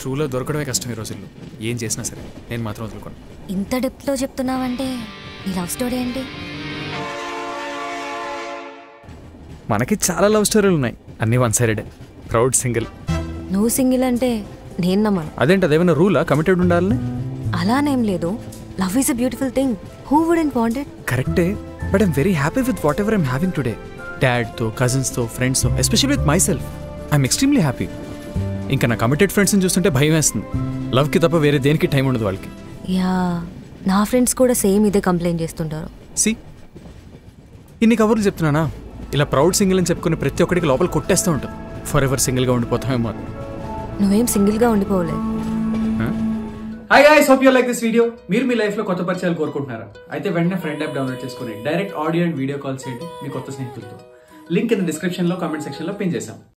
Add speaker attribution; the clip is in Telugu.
Speaker 1: ట్రూలో దొరకడమే కష్టం ఈ రోజుల్లో ఏం చేసినా సరే నేను మాత్రం వదులుకోను
Speaker 2: ఇంత డెప్త్లో చెప్తున్నావంటే నీ లవ్ స్టోరీ ఏంటి
Speaker 1: మనకి చాలా లవ్ స్టోరీలు ఉన్నాయి అన్నీ వన్ సైడెడ్ ప్రౌడ్ సింగిల్
Speaker 2: నువ్వు సింగిల్ అంటే నేను నమ్మను
Speaker 1: అదేంటి అదేమైనా రూలా కమిటెడ్ ఉండాలని
Speaker 2: అలానేం లేదు love is a beautiful thing who wouldn't wanted
Speaker 1: కరెక్టే but I'm very happy with whatever I'm having today డాడ్తో కజిన్స్తో ఫ్రెండ్స్తో especially with myself I'm extremely happy ఇంకా నా కమిటెడ్ ఫ్రెండ్స్ని చూస్తుంటే భయం వేస్తుంది లవ్కి తప్ప వేరే దేనికి టైం ఉండదు వాళ్ళకి
Speaker 2: యా నా ఫ్రెండ్స్ కూడా సేమ్ ఇదే కంప్లైంట్ చేస్తుంటారు
Speaker 1: సి ఇన్ని కబుర్లు చెప్తున్నానా ఇలా ప్రౌడ్ సింగిల్ అని చెప్పుకుని ప్రతి ఒక్కడికి లోపల కొట్టేస్తూ ఉంటాం ఫర్ ఎవర్ సింగిల్గా ఉండిపోతామేమో అని.
Speaker 2: నువ్వేం సింగిల్గా ఉండిపోవలేదు
Speaker 1: hi guys hope you like this video మీరు మీ లైఫ్ లో కొత్త పరిచయాలు కోరుకుంటున్నారా అయితే వెంటనే ఫ్రెండ్ యాప్ డౌన్లోడ్ చేసుకుని direct audio and video call చేయండి మీ కొత్త స్నేహితులతో లింక్ ఇన్ డిస్క్రిప్షన్ లో కామెంట్ సెక్షన్ లో పిన్ చేశాం